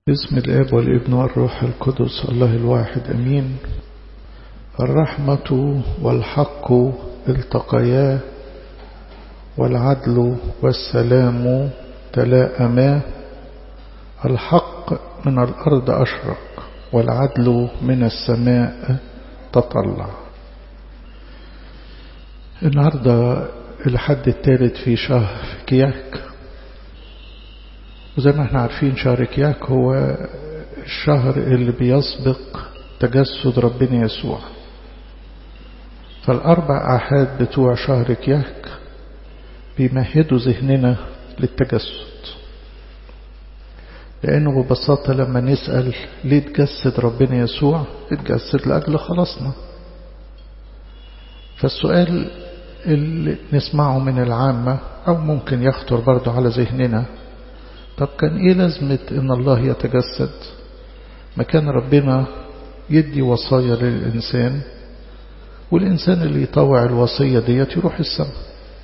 باسم الاب والابن والروح القدس الله الواحد امين الرحمه والحق التقيا والعدل والسلام تلاءما الحق من الارض اشرق والعدل من السماء تطلع النهارده الحد الثالث في شهر كياك وزي ما احنا عارفين شهر كياك هو الشهر اللي بيسبق تجسد ربنا يسوع فالأربع أحاد بتوع شهر كياك بيمهدوا ذهننا للتجسد لأنه ببساطة لما نسأل ليه تجسد ربنا يسوع اتجسد لأجل خلاصنا فالسؤال اللي نسمعه من العامة أو ممكن يخطر برضه على ذهننا طب كان ايه لازمة ان الله يتجسد ما كان ربنا يدي وصايا للإنسان والإنسان اللي يطوع الوصية ديت يروح السماء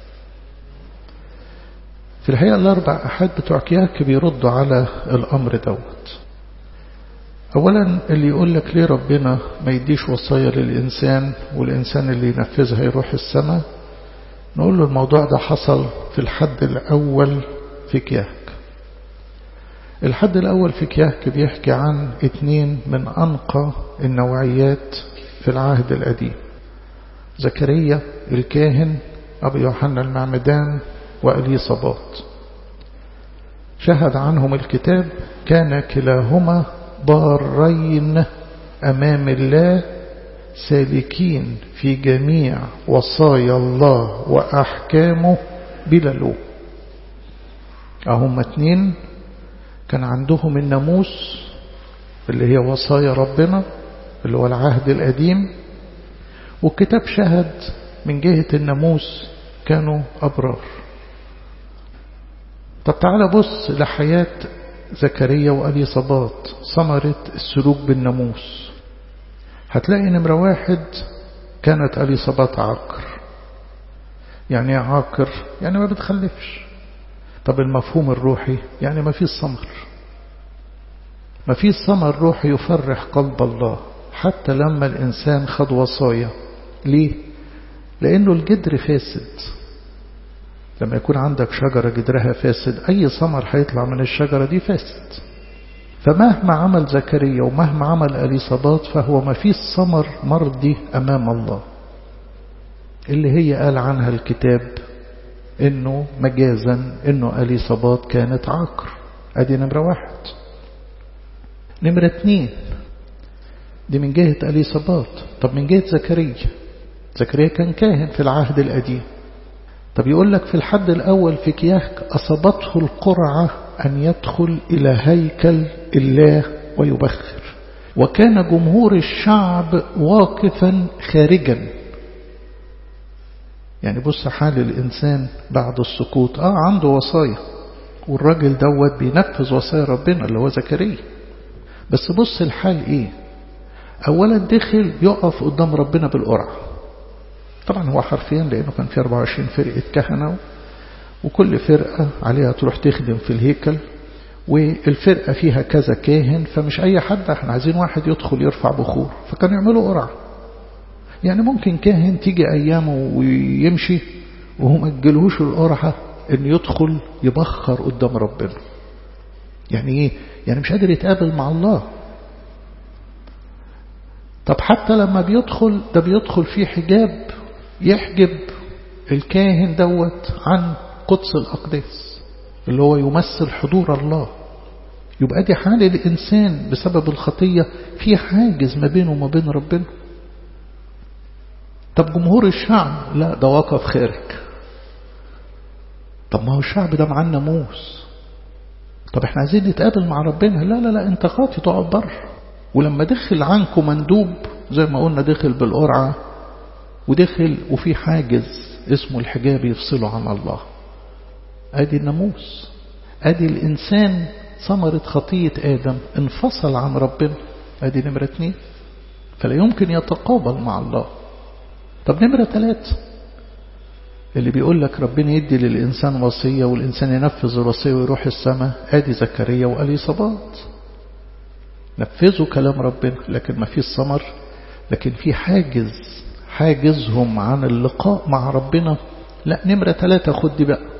في الحقيقة الأربع أحد بتوع كياك بيردوا على الأمر دوت أولا اللي يقول لك ليه ربنا ما يديش وصايا للإنسان والإنسان اللي ينفذها يروح السماء نقول له الموضوع ده حصل في الحد الأول في كياك الحد الأول في كياك بيحكي عن اتنين من أنقى النوعيات في العهد القديم زكريا الكاهن أبو يوحنا المعمدان وأليصابات شهد عنهم الكتاب كان كلاهما بارين أمام الله سالكين في جميع وصايا الله وأحكامه بلا لوم أهم اتنين كان عندهم الناموس اللي هي وصايا ربنا اللي هو العهد القديم والكتاب شهد من جهة الناموس كانوا أبرار طب تعالى بص لحياة زكريا وأليصابات ثمرة السلوك بالناموس هتلاقي نمرة واحد كانت أليصابات عاقر يعني ايه عاقر يعني ما بتخلفش طب المفهوم الروحي يعني ما فيش ثمر ما فيش ثمر روحي يفرح قلب الله حتى لما الإنسان خد وصايا ليه لأنه الجدر فاسد لما يكون عندك شجرة جدرها فاسد أي ثمر هيطلع من الشجرة دي فاسد فمهما عمل زكريا ومهما عمل أليصابات فهو ما فيش ثمر مرضي أمام الله اللي هي قال عنها الكتاب انه مجازا انه اليصابات كانت عقر ادي نمرة واحد نمرة اتنين دي من جهة اليصابات طب من جهة زكريا زكريا كان كاهن في العهد القديم طب يقول لك في الحد الأول في كياك أصابته القرعة أن يدخل إلى هيكل الله ويبخر وكان جمهور الشعب واقفا خارجا يعني بص حال الإنسان بعد السقوط آه عنده وصايا والراجل دوت بينفذ وصايا ربنا اللي هو زكريا بس بص الحال إيه أولا دخل يقف قدام ربنا بالقرعة طبعا هو حرفيا لأنه كان في 24 فرقة كهنة وكل فرقة عليها تروح تخدم في الهيكل والفرقة فيها كذا كاهن فمش أي حد احنا عايزين واحد يدخل يرفع بخور فكانوا يعملوا قرعة يعني ممكن كاهن تيجي أيامه ويمشي وهو ما تجيلهوش القرعة إن يدخل يبخر قدام ربنا يعني إيه؟ يعني مش قادر يتقابل مع الله طب حتى لما بيدخل ده بيدخل فيه حجاب يحجب الكاهن دوت عن قدس الأقداس اللي هو يمثل حضور الله يبقى دي حال الإنسان بسبب الخطية في حاجز ما بينه وما بين ربنا طب جمهور الشعب لا ده واقف خارج طب ما هو الشعب ده معاه الناموس طب احنا عايزين نتقابل مع ربنا لا لا لا انت خاطي تقعد بره ولما دخل عنكم مندوب زي ما قلنا دخل بالقرعة ودخل وفي حاجز اسمه الحجاب يفصله عن الله ادي الناموس ادي الانسان ثمرة خطية ادم انفصل عن ربنا ادي نمرة اتنين فلا يمكن يتقابل مع الله طب نمرة ثلاثة اللي بيقول لك ربنا يدي للإنسان وصية والإنسان ينفذ الوصية ويروح السماء آدي زكريا وأليصابات نفذوا كلام ربنا لكن ما فيش ثمر لكن في حاجز حاجزهم عن اللقاء مع ربنا لا نمرة ثلاثة خد دي بقى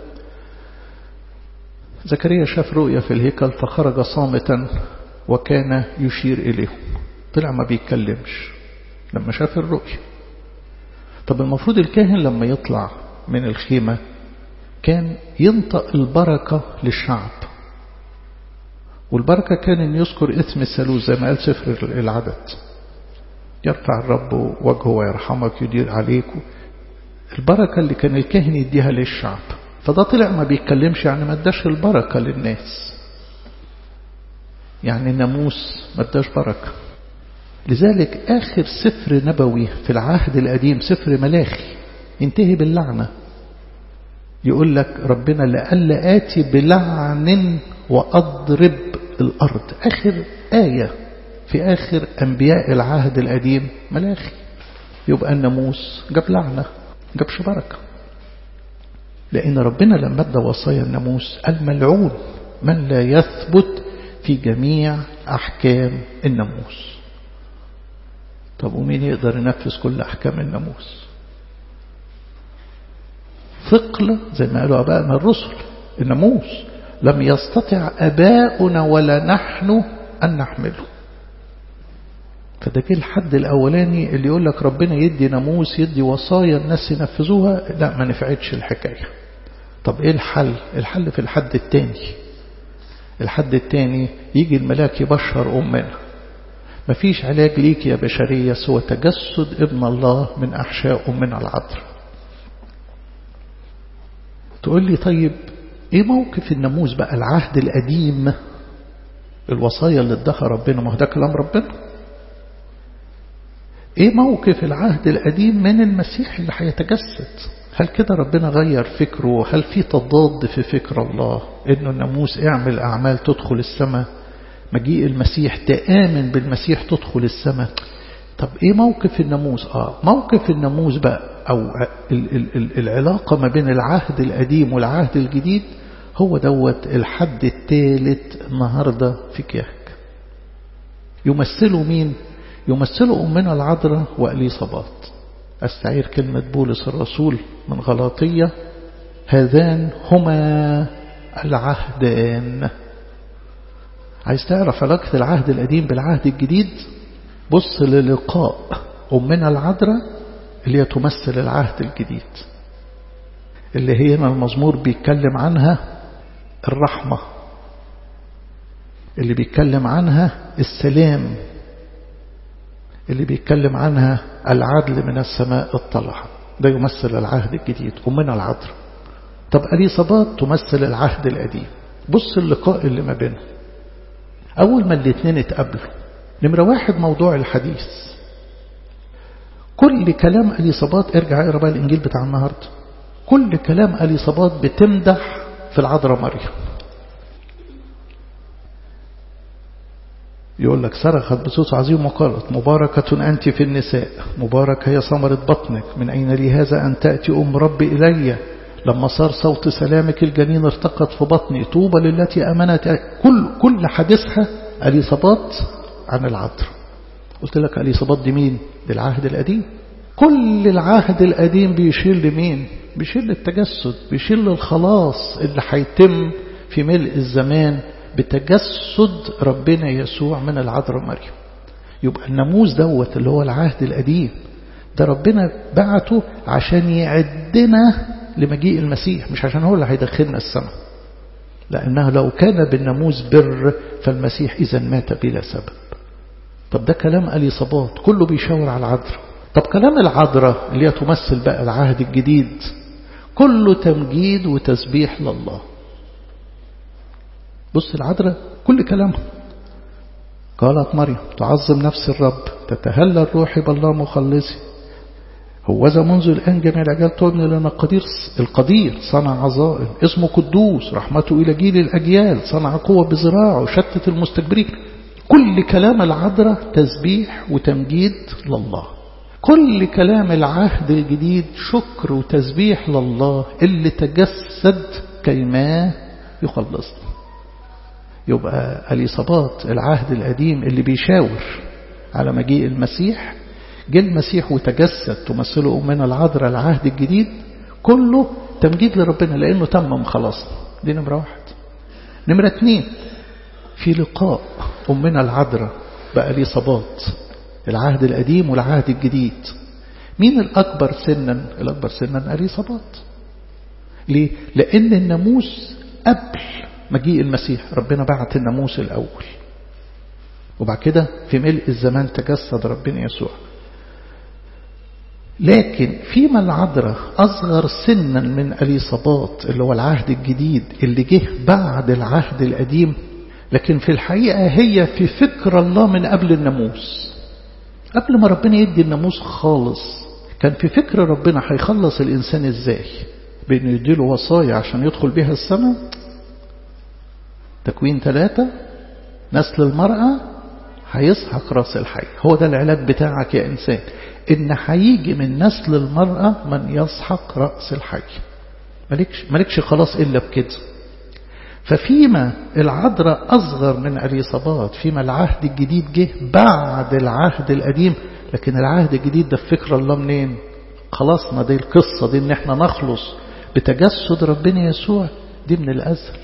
زكريا شاف رؤيا في الهيكل فخرج صامتا وكان يشير إليهم طلع ما بيتكلمش لما شاف الرؤيا طب المفروض الكاهن لما يطلع من الخيمة كان ينطق البركة للشعب والبركة كان أن يذكر اسم الثالوث زي ما قال سفر العدد يرفع الرب وجهه ويرحمك يدير عليك البركة اللي كان الكاهن يديها للشعب فده طلع ما بيتكلمش يعني ما اداش البركة للناس يعني الناموس ما اداش بركة لذلك آخر سفر نبوي في العهد القديم سفر ملاخي ينتهي باللعنة يقول لك ربنا لألا آتي بلعن وأضرب الأرض آخر آية في آخر أنبياء العهد القديم ملاخي يبقى الناموس جاب لعنة جابش بركة لأن ربنا لما ادى وصايا الناموس الملعون من لا يثبت في جميع أحكام الناموس طب ومين يقدر ينفذ كل أحكام الناموس ثقل زي ما قالوا أبائنا الرسل الناموس لم يستطع أباؤنا ولا نحن أن نحمله فده جه الحد الأولاني اللي يقول لك ربنا يدي ناموس يدي وصايا الناس ينفذوها لا ما نفعتش الحكاية طب ايه الحل الحل في الحد التاني الحد التاني يجي الملاك يبشر أمنا مفيش علاج ليك يا بشرية سوى تجسد ابن الله من أحشاء أمنا العذراء تقول لي طيب ايه موقف الناموس بقى العهد القديم الوصايا اللي ادخل ربنا ما هو ده كلام ربنا ايه موقف العهد القديم من المسيح اللي هيتجسد هل كده ربنا غير فكره هل في تضاد في فكر الله انه الناموس اعمل اعمال تدخل السماء مجيء المسيح تآمن بالمسيح تدخل السماء طب ايه موقف الناموس اه موقف الناموس بقى او ال ال ال العلاقة ما بين العهد القديم والعهد الجديد هو دوت الحد الثالث النهاردة في كياك يمثلوا مين يمثلوا أمنا العذراء وأليصابات أستعير كلمة بولس الرسول من غلاطية هذان هما العهدان عايز تعرف علاقة العهد القديم بالعهد الجديد بص للقاء أمنا العذراء اللي هي تمثل العهد الجديد اللي هي هنا المزمور بيتكلم عنها الرحمة اللي بيتكلم عنها السلام اللي بيتكلم عنها العدل من السماء الطلع ده يمثل العهد الجديد أمنا العذراء طب أليصابات تمثل العهد القديم بص اللقاء اللي ما بينهم أول ما الاثنين اتقابلوا نمرة واحد موضوع الحديث كل كلام أليصابات ارجع اقرا بقى الإنجيل بتاع النهاردة كل كلام أليصابات بتمدح في العذراء مريم يقول لك صرخت بصوت عظيم وقالت مباركة أنت في النساء مباركة هي ثمرة بطنك من أين لي هذا أن تأتي أم ربي إلي لما صار صوت سلامك الجنين ارتقت في بطني طوبى للتي أمنت كل كل حديثها أليصابات عن العذراء قلت لك أليصابات دي مين دي العهد القديم كل العهد القديم بيشير لمين بيشير للتجسد بيشير للخلاص اللي هيتم في ملء الزمان بتجسد ربنا يسوع من العذراء مريم يبقى الناموس دوت اللي هو العهد القديم ده ربنا بعته عشان يعدنا لمجيء المسيح مش عشان هو اللي هيدخلنا السماء لأنه لو كان بالناموس بر فالمسيح إذا مات بلا سبب طب ده كلام أليصابات كله بيشاور على العذراء طب كلام العذراء اللي هي تمثل بقى العهد الجديد كله تمجيد وتسبيح لله بص العذراء كل كلامها قالت مريم تعظم نفس الرب تتهلل روحي بالله مخلصي هوذا منذ الآن جميع الأجيال تؤمن لنا القدير القدير صنع عظائم اسمه قدوس رحمته إلى جيل الأجيال صنع قوة بذراعه شتت المستكبرين كل كلام العذراء تسبيح وتمجيد لله كل كلام العهد الجديد شكر وتسبيح لله اللي تجسد كيما يخلصنا يبقى اليصابات العهد القديم اللي بيشاور على مجيء المسيح جه المسيح وتجسد تمثله أمنا العذراء العهد الجديد كله تمجيد لربنا لأنه تمم خلاصنا دي نمرة واحد نمرة اتنين في لقاء أمنا العذراء بأليصابات العهد القديم والعهد الجديد مين الأكبر سنا الأكبر سنا أليصابات ليه لأن الناموس قبل مجيء المسيح ربنا بعت الناموس الأول وبعد كده في ملء الزمان تجسد ربنا يسوع لكن فيما العذراء أصغر سنا من أليصابات اللي هو العهد الجديد اللي جه بعد العهد القديم لكن في الحقيقة هي في فكر الله من قبل الناموس قبل ما ربنا يدي الناموس خالص كان في فكر ربنا هيخلص الإنسان إزاي بأنه يديله وصايا عشان يدخل بها السماء تكوين ثلاثة نسل المرأة هيسحق راس الحي هو ده العلاج بتاعك يا إنسان إن هيجي من نسل المرأة من يسحق رأس الحي مالكش, مالكش خلاص إلا بكده ففيما العذراء أصغر من أليصابات فيما العهد الجديد جه بعد العهد القديم لكن العهد الجديد ده في فكر الله منين خلصنا دي القصة دي ان احنا نخلص بتجسد ربنا يسوع دي من الأزل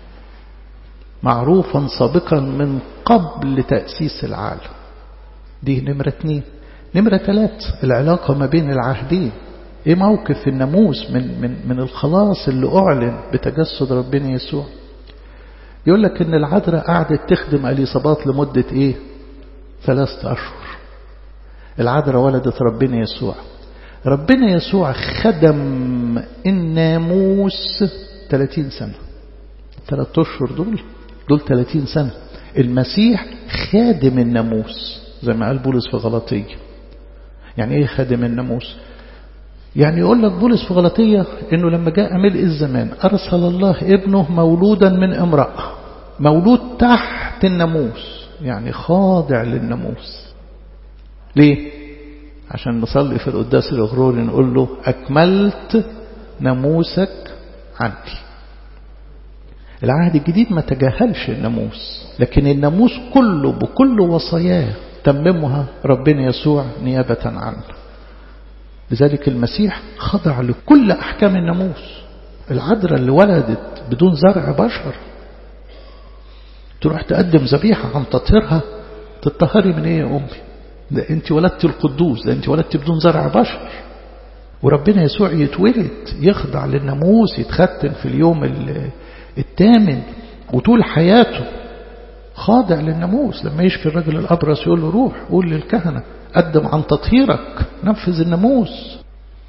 معروفا سابقا من قبل تأسيس العالم دي نمرة اتنين نمرة ثلاث العلاقة ما بين العهدين ايه موقف الناموس من, من, من الخلاص اللي أعلن بتجسد ربنا يسوع يقول لك ان العذراء قعدت تخدم اليصابات لمدة ايه ثلاثة أشهر العذراء ولدت ربنا يسوع ربنا يسوع خدم الناموس 30 سنة ثلاثة أشهر دول دول 30 سنة المسيح خادم الناموس زي ما قال بولس في غلطية يعني ايه خادم الناموس يعني يقول لك بولس في غلطية انه لما جاء ملء الزمان ارسل الله ابنه مولودا من امرأة مولود تحت الناموس يعني خاضع للناموس ليه عشان نصلي في القداس الغروري نقول له اكملت ناموسك عني العهد الجديد ما تجاهلش الناموس لكن الناموس كله بكل وصاياه تممها ربنا يسوع نيابة عنه لذلك المسيح خضع لكل أحكام الناموس العذراء اللي ولدت بدون زرع بشر تروح تقدم ذبيحة عن تطهيرها تطهري من ايه يا أمي ده انت ولدت القدوس ده انت ولدت بدون زرع بشر وربنا يسوع يتولد يخضع للناموس يتختن في اليوم الثامن وطول حياته خاضع للناموس لما يشفي الرجل الأبرص يقول له روح قول للكهنة قدم عن تطهيرك نفذ الناموس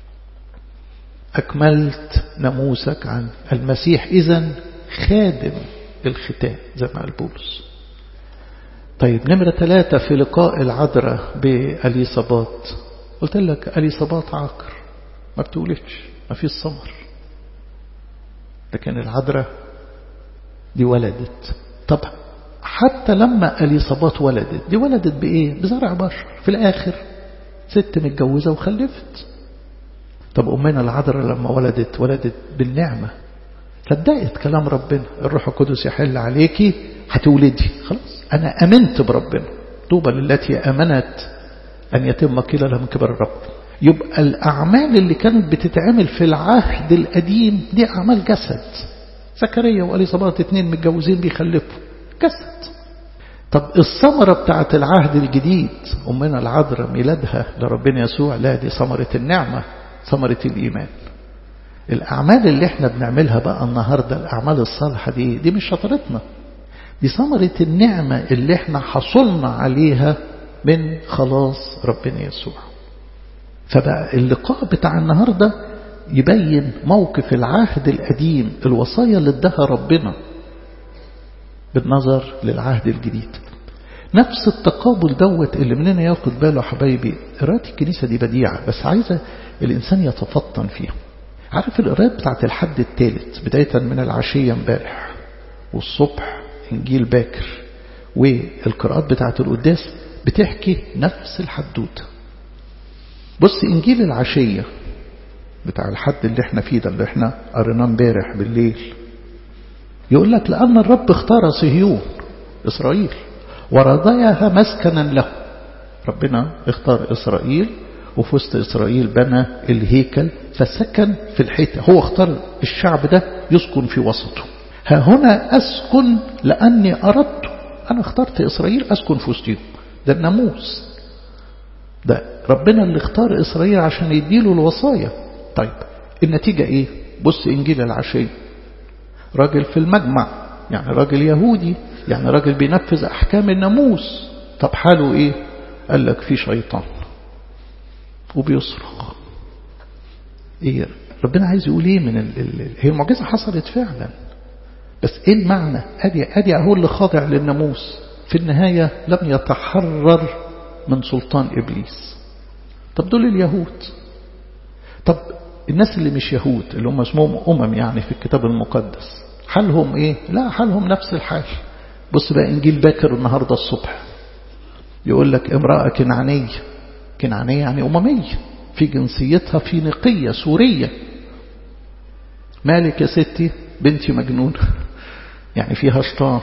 أكملت ناموسك عن المسيح إذا خادم الختان زي ما قال بولس طيب نمرة ثلاثة في لقاء العذراء بأليصابات قلت لك أليصابات عاقر ما بتقولش ما فيش ثمر لكن العذراء دي ولدت طب حتى لما أليصابات ولدت دي ولدت بإيه بزرع بشر في الآخر ست متجوزة وخلفت طب أمنا العذراء لما ولدت ولدت بالنعمة صدقت كلام ربنا الروح القدس يحل عليكي هتولدي خلاص أنا أمنت بربنا طوبى للتي أمنت أن يتم قيل لها من كبر الرب يبقى الأعمال اللي كانت بتتعمل في العهد القديم دي أعمال جسد زكريا وأليصابات اتنين متجوزين بيخلفوا جسد طب الثمرة بتاعت العهد الجديد أمنا العذراء ميلادها لربنا يسوع لا دي ثمرة النعمة ثمرة الإيمان الأعمال اللي احنا بنعملها بقى النهاردة الأعمال الصالحة دي دي مش شطارتنا دي ثمرة النعمة اللي احنا حصلنا عليها من خلاص ربنا يسوع فبقى اللقاء بتاع النهاردة يبين موقف العهد القديم الوصايا اللي ادها ربنا بالنظر للعهد الجديد نفس التقابل دوت اللي مننا ياخد باله حبايبي قراءة الكنيسة دي بديعة بس عايزة الإنسان يتفطن فيها عارف القراءة بتاعت الحد الثالث بداية من العشية امبارح والصبح إنجيل باكر والقراءات بتاعت القداس بتحكي نفس الحدوتة بص إنجيل العشية بتاع الحد اللي احنا فيه ده اللي احنا قريناه امبارح بالليل يقول لك لأن الرب اختار صهيون إسرائيل ورضيها مسكنا له ربنا اختار إسرائيل وفي وسط إسرائيل بنى الهيكل فسكن في الحيطة هو اختار الشعب ده يسكن في وسطه ها هنا أسكن لأني أردت أنا اخترت إسرائيل أسكن في وسطهم ده الناموس ده ربنا اللي اختار إسرائيل عشان يديله الوصايا طيب النتيجة إيه بص إنجيل العشية راجل في المجمع يعني راجل يهودي يعني راجل بينفذ أحكام الناموس طب حاله إيه قال لك في شيطان وبيصرخ إيه ربنا عايز يقول إيه من ال ال هي المعجزة حصلت فعلا بس إيه المعنى أدي, أدي هو اللي خاضع للناموس في النهاية لم يتحرر من سلطان إبليس طب دول اليهود طب الناس اللي مش يهود اللي هم اسمهم أمم يعني في الكتاب المقدس حالهم إيه لا حالهم نفس الحال بص بقى إنجيل باكر النهاردة الصبح يقول لك امرأة كنعانية كنعانية يعني أممية في جنسيتها فينيقية سورية مالك يا ستي بنتي مجنونة يعني فيها شيطان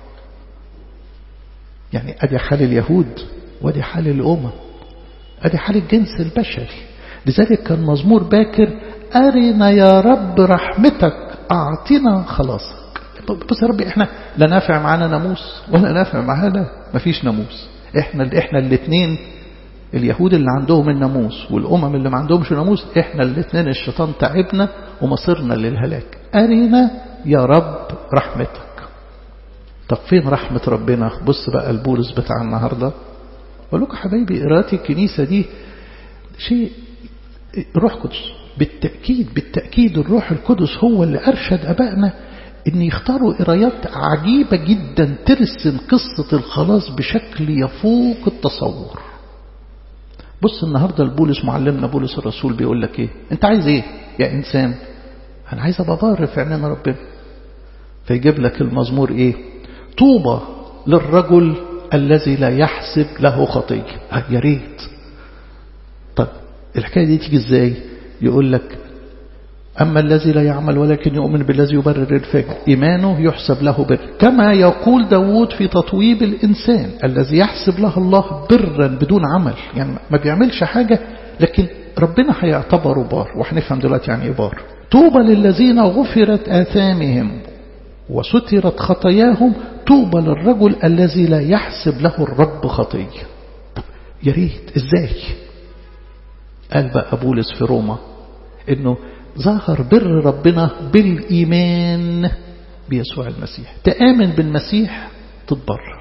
يعني أدي حال اليهود وادي حال الأمم أدي حال الجنس البشري لذلك كان مزمور باكر أرنا يا رب رحمتك أعطنا خلاصك بص يا ربي احنا لا نافع معانا ناموس ولا نافع معانا مفيش ناموس احنا احنا الاثنين اليهود اللي عندهم الناموس والأمم اللي ما عندهمش ناموس احنا الاثنين الشيطان تعبنا ومصيرنا للهلاك أرنا يا رب رحمتك طب فين رحمة ربنا بص بقى البولس بتاع النهاردة أقول لكم حبايبي قراءة الكنيسة دي شيء روح قدس بالتأكيد بالتأكيد الروح القدس هو اللي أرشد أبائنا أن يختاروا قرايات عجيبة جدا ترسم قصة الخلاص بشكل يفوق التصور بص النهاردة البولس معلمنا بولس الرسول بيقول لك ايه انت عايز ايه يا انسان انا عايز ابقى بار في عيننا ربنا فيجيب لك المزمور ايه طوبى للرجل الذي لا يحسب له خطية يا ريت طب الحكاية دي تيجي ازاي يقول لك أما الذي لا يعمل ولكن يؤمن بالذي يبرر الفجر إيمانه يحسب له بر كما يقول داود في تطويب الإنسان الذي يحسب له الله برا بدون عمل يعني ما بيعملش حاجة لكن ربنا هيعتبره بار وهنفهم دلوقتي يعني ايه بار طوبى للذين غفرت آثامهم وسترت خطاياهم طوبى للرجل الذي لا يحسب له الرب خطية يا ريت ازاي قال بقى بولس في روما انه ظهر بر ربنا بالإيمان بيسوع المسيح تآمن بالمسيح تتبرر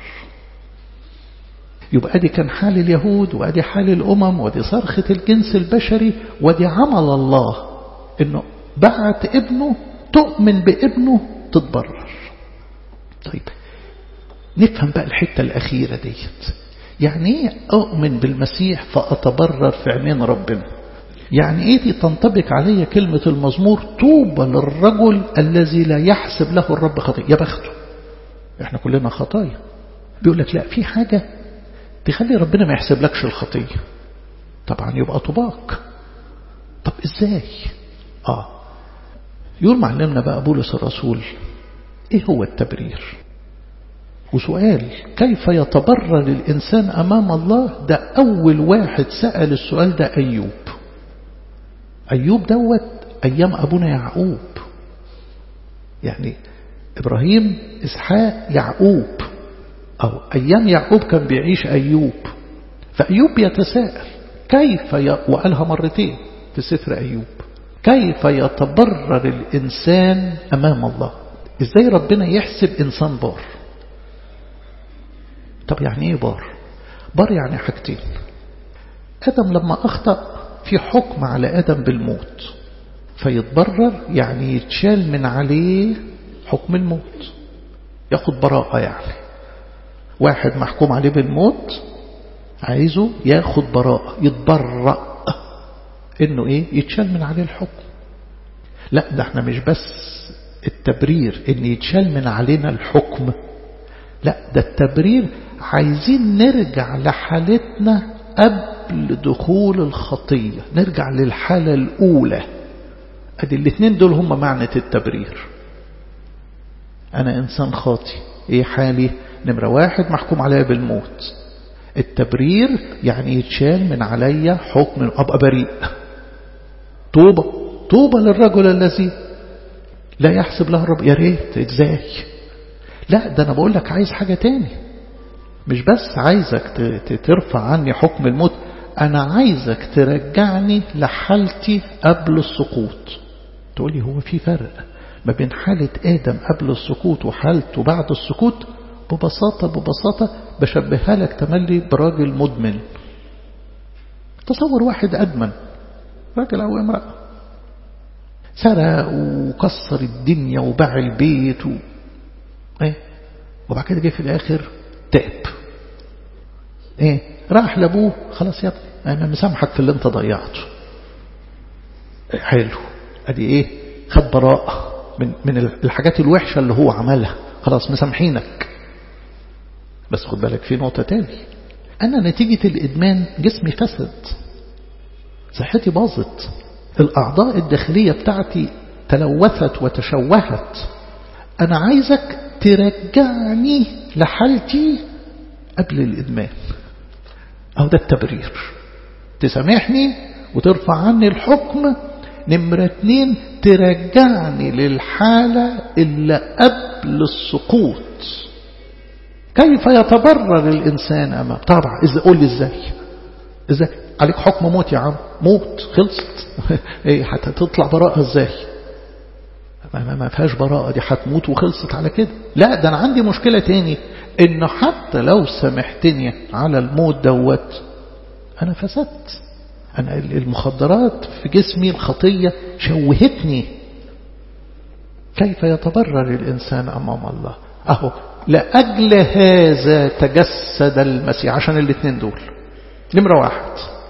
يبقى دي كان حال اليهود وادي حال الأمم ودي صرخة الجنس البشري ودي عمل الله انه بعت ابنه تؤمن بابنه تتبرر طيب نفهم بقى الحتة الأخيرة ديت يعني ايه أؤمن بالمسيح فأتبرر في عينين ربنا يعني ايه دي تنطبق علي كلمة المزمور طوبى للرجل الذي لا يحسب له الرب خطية يا بخته احنا كلنا خطايا بيقول لك لا في حاجة تخلي ربنا ما يحسب لكش الخطية طبعا يبقى طباق طب ازاي اه يقول معلمنا بقى بولس الرسول ايه هو التبرير وسؤال كيف يتبرر الإنسان أمام الله ده أول واحد سأل السؤال ده أيوب أيوب دوت أيام أبونا يعقوب يعني إبراهيم إسحاق يعقوب أو أيام يعقوب كان بيعيش أيوب فأيوب يتساءل كيف ي... وقالها مرتين في سفر أيوب كيف يتبرر الإنسان أمام الله إزاي ربنا يحسب إنسان بار طب يعني إيه بار بار يعني حاجتين آدم لما أخطأ في حكم على آدم بالموت فيتبرر يعني يتشال من عليه حكم الموت ياخد براءة يعني واحد محكوم عليه بالموت عايزه ياخد براءة يتبرأ انه ايه يتشال من عليه الحكم لا ده احنا مش بس التبرير ان يتشال من علينا الحكم لا ده التبرير عايزين نرجع لحالتنا قبل دخول الخطية نرجع للحالة الأولى أدي الاثنين دول هم معنى التبرير أنا إنسان خاطي إيه حالي نمرة واحد محكوم عليا بالموت التبرير يعني يتشال من عليا حكم أبقى بريء طوبة طوبة للرجل الذي لا يحسب له الرب يا ريت ازاي لا ده انا بقول لك عايز حاجة تاني مش بس عايزك ترفع عني حكم الموت انا عايزك ترجعني لحالتي قبل السقوط تقولي هو في فرق ما بين حالة آدم قبل السقوط وحالته بعد السقوط ببساطة ببساطة بشبهها لك تملي براجل مدمن تصور واحد أدمن راجل أو امرأة سرق وكسر الدنيا وباع البيت و... ايه وبعد كده جه في الاخر تاب ايه راح لابوه خلاص يا ابني انا مسامحك في اللي انت ضيعته حلو ادي ايه خد براءة من من الحاجات الوحشة اللي هو عملها خلاص مسامحينك بس خد بالك في نقطة تاني انا نتيجة الادمان جسمي فسد صحتي باظت الأعضاء الداخلية بتاعتي تلوثت وتشوهت أنا عايزك ترجعني لحالتي قبل الإدمان أو ده التبرير تسامحني وترفع عني الحكم نمرة اتنين ترجعني للحالة اللي قبل السقوط كيف يتبرر الإنسان أمام طبعا إذا قول لي إزاي إزاي عليك حكم موت يا عم موت خلصت ايه هتطلع براءة ازاي ما, ما فيهاش براءة دي هتموت وخلصت على كده لا ده انا عندي مشكلة تاني انه حتى لو سامحتني على الموت دوت انا فسدت انا المخدرات في جسمي الخطية شوهتني كيف يتبرر الانسان امام الله اهو لأجل هذا تجسد المسيح عشان الاثنين دول نمرة واحد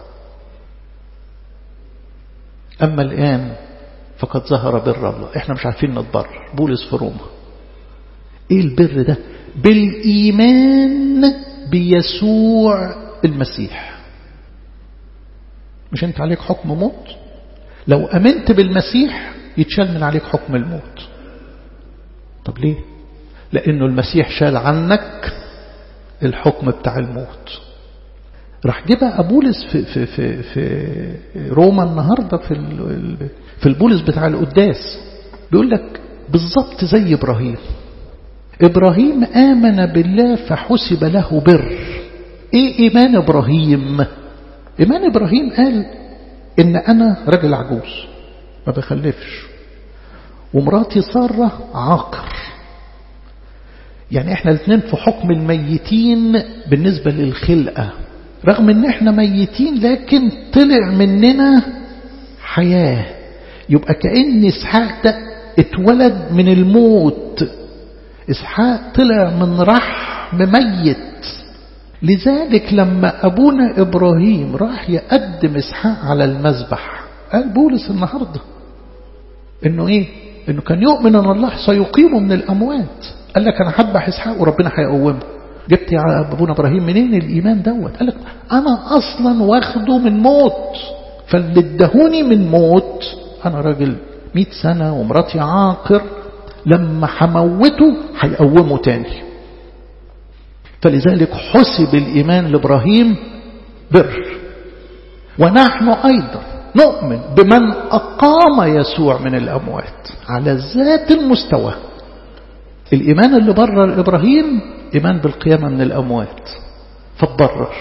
أما الآن فقد ظهر بر الله احنا مش عارفين نتبر بولس في روما ايه البر ده بالإيمان بيسوع المسيح مش انت عليك حكم موت لو أمنت بالمسيح يتشال من عليك حكم الموت طب ليه لأنه المسيح شال عنك الحكم بتاع الموت راح جيبها أبولس في, في, في, في روما النهاردة في, في البولس بتاع القداس بيقول لك بالظبط زي إبراهيم إبراهيم آمن بالله فحسب له بر إيه إيمان إبراهيم إيمان إبراهيم قال إن أنا راجل عجوز ما بخلفش ومراتي سارة عاقر يعني احنا الاثنين في حكم الميتين بالنسبة للخلقة رغم ان احنا ميتين لكن طلع مننا حياة يبقى كأن اسحاق ده اتولد من الموت اسحاق طلع من رحم ميت لذلك لما أبونا إبراهيم راح يقدم إسحاق على المذبح قال بولس النهاردة إنه إيه إنه كان يؤمن أن الله سيقيمه من الأموات قال لك أنا هذبح إسحاق وربنا هيقومه جبت يا أبونا إبراهيم منين الإيمان دوت قال لك أنا أصلا واخده من موت فاللي ادهوني من موت أنا راجل مئة سنة ومراتي عاقر لما هموته هيقومه تاني فلذلك حسب الإيمان لإبراهيم بر ونحن أيضا نؤمن بمن أقام يسوع من الأموات على ذات المستوى الإيمان اللي برر إبراهيم إيمان بالقيامة من الأموات فاتبرر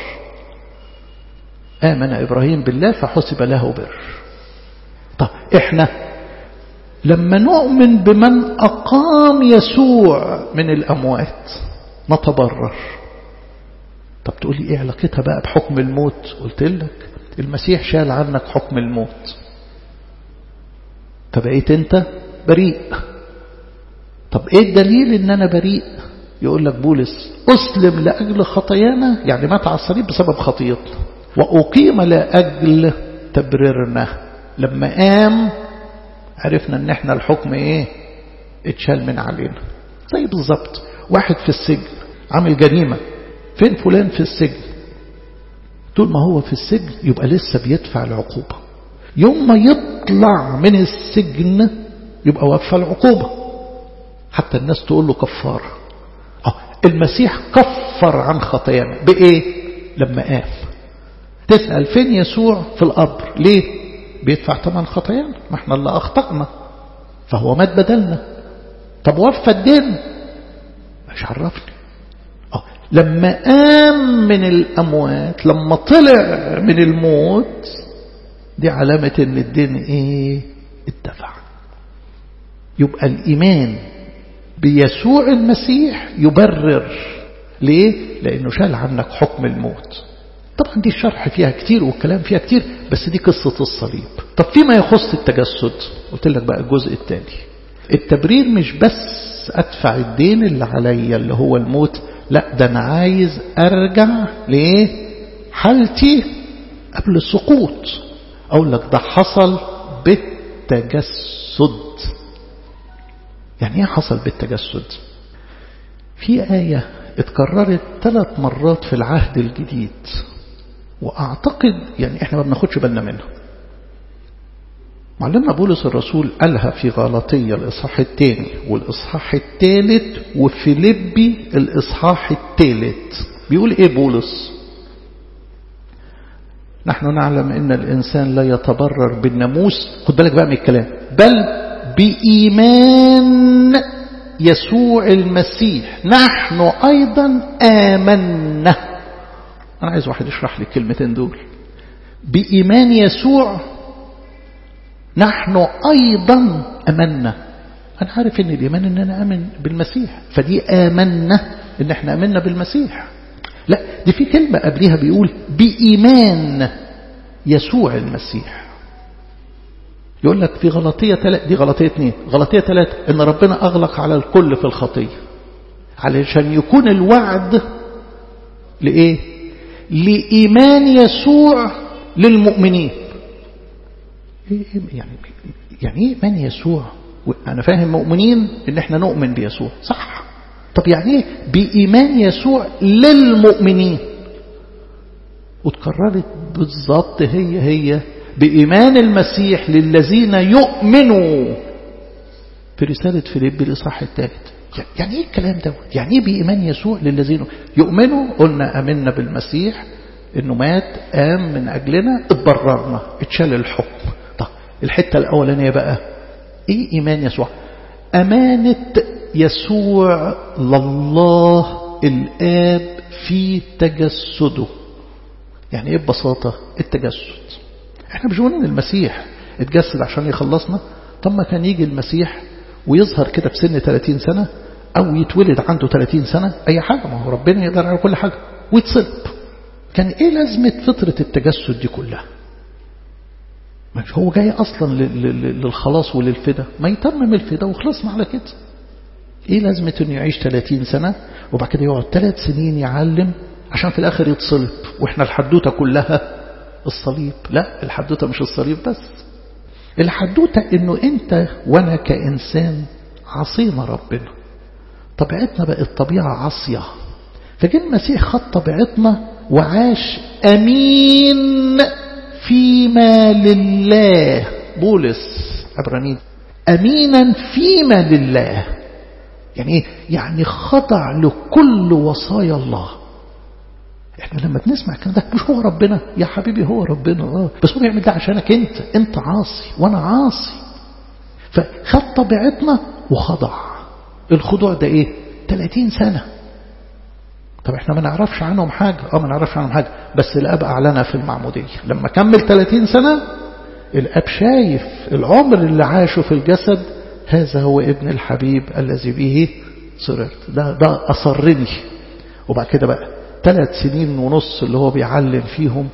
آمن إبراهيم بالله فحسب له بر طب إحنا لما نؤمن بمن أقام يسوع من الأموات نتبرر طب تقولي إيه علاقتها بقى بحكم الموت قلت لك المسيح شال عنك حكم الموت فبقيت أنت بريء طب إيه الدليل إن أنا بريء يقول لك بولس أسلم لأجل خطايانا يعني مات على الصليب بسبب خطيتنا وأقيم لأجل تبريرنا لما قام عرفنا ان احنا الحكم ايه اتشال من علينا زي بالظبط واحد في السجن عامل جريمة فين فلان في السجن طول ما هو في السجن يبقى لسه بيدفع العقوبة يوم ما يطلع من السجن يبقى وفى العقوبة حتى الناس تقول له كفارة اه المسيح كفر عن خطايانا بإيه لما قام تسأل فين يسوع في القبر ليه بيدفع ثمن خطايانا ما احنا اللي أخطأنا فهو مات بدلنا طب وفى الدين مش عرفني اه لما قام من الأموات لما طلع من الموت دي علامة ان الدين ايه اتدفع يبقى الإيمان بيسوع المسيح يبرر ليه؟ لأنه شال عنك حكم الموت طبعا دي الشرح فيها كتير والكلام فيها كتير بس دي قصة الصليب طب فيما يخص التجسد قلت لك بقى الجزء الثاني التبرير مش بس أدفع الدين اللي عليا اللي هو الموت لا ده أنا عايز أرجع لإيه حالتي قبل السقوط أقول لك ده حصل بالتجسد يعني ايه حصل بالتجسد في آية اتكررت ثلاث مرات في العهد الجديد وأعتقد يعني احنا ما بناخدش بالنا منها معلمنا بولس الرسول قالها في غلطية الإصحاح الثاني والإصحاح الثالث وفيليبي الإصحاح الثالث بيقول إيه بولس نحن نعلم أن الإنسان لا يتبرر بالناموس خد بالك بقى من الكلام بل بإيمان يسوع المسيح نحن أيضا آمنا أنا عايز واحد يشرح لي الكلمتين دول بإيمان يسوع نحن أيضا أمنا أنا عارف أن الإيمان أن أنا أمن بالمسيح فدي آمنا أن احنا أمنا بالمسيح لا دي في كلمة قبلها بيقول بإيمان يسوع المسيح يقول لك في غلطية ثلاثة دي غلطية اثنين غلطية ثلاثة ان ربنا اغلق على الكل في الخطية علشان يكون الوعد لإيه لإيمان يسوع للمؤمنين يعني يعني ايه ايمان يسوع انا فاهم مؤمنين ان احنا نؤمن بيسوع صح طب يعني ايه بايمان يسوع للمؤمنين وتكررت بالظبط هي هي بإيمان المسيح للذين يؤمنوا في رسالة فيليب الإصحاح الثالث يعني ايه الكلام ده يعني ايه بإيمان يسوع للذين يؤمنوا قلنا أمنا بالمسيح انه مات قام من أجلنا اتبررنا اتشال الحكم طب الحتة الأولانية بقى ايه إيمان يسوع أمانة يسوع لله الآب في تجسده يعني ايه ببساطة التجسد احنا مش بنقول ان المسيح اتجسد عشان يخلصنا طب ما كان يجي المسيح ويظهر كده في سن 30 سنة او يتولد عنده 30 سنة اي حاجة ما هو ربنا يقدر على كل حاجة ويتصلب كان ايه لازمة فترة التجسد دي كلها مش هو جاي اصلا للخلاص وللفدا ما يتمم الفدا وخلصنا على كده ايه لازمة انه يعيش 30 سنة وبعد كده يقعد 3 سنين يعلم عشان في الاخر يتصلب واحنا الحدوتة كلها الصليب لا الحدوتة مش الصليب بس الحدوتة انه انت وانا كإنسان عصينا ربنا طبيعتنا بقت طبيعة عصية فجاء المسيح خد طبيعتنا وعاش أمين فيما لله بولس عبرانيين أمينا فيما لله يعني ايه يعني خضع لكل وصايا الله احنا لما بنسمع الكلام ده مش هو ربنا يا حبيبي هو ربنا اه بس هو بيعمل ده عشانك انت انت عاصي وانا عاصي فخد طبيعتنا وخضع الخضوع ده ايه 30 سنة طب احنا ما نعرفش عنهم حاجة اه ما نعرفش عنهم حاجة بس الاب اعلنها في المعمودية لما كمل 30 سنة الاب شايف العمر اللي عاشه في الجسد هذا هو ابن الحبيب الذي به سررت ده ده أصرني وبعد كده بقى ثلاث سنين ونص اللي هو بيعلم فيهم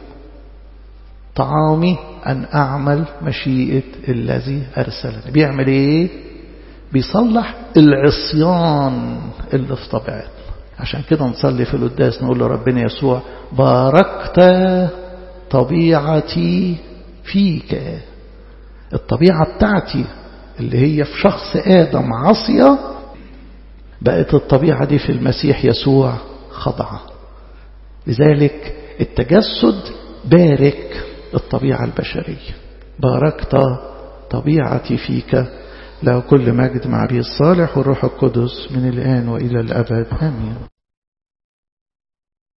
طعامي أن أعمل مشيئة الذي أرسلني بيعمل إيه بيصلح العصيان اللي في طبيعتنا عشان كده نصلي في القداس نقول لربنا يسوع باركت طبيعتي فيك الطبيعة بتاعتي اللي هي في شخص آدم عصية بقت الطبيعة دي في المسيح يسوع خضعة لذلك التجسد بارك الطبيعة البشرية باركت طبيعتي فيك له كل مجد مع أبي الصالح والروح القدس من الآن وإلى الأبد آمين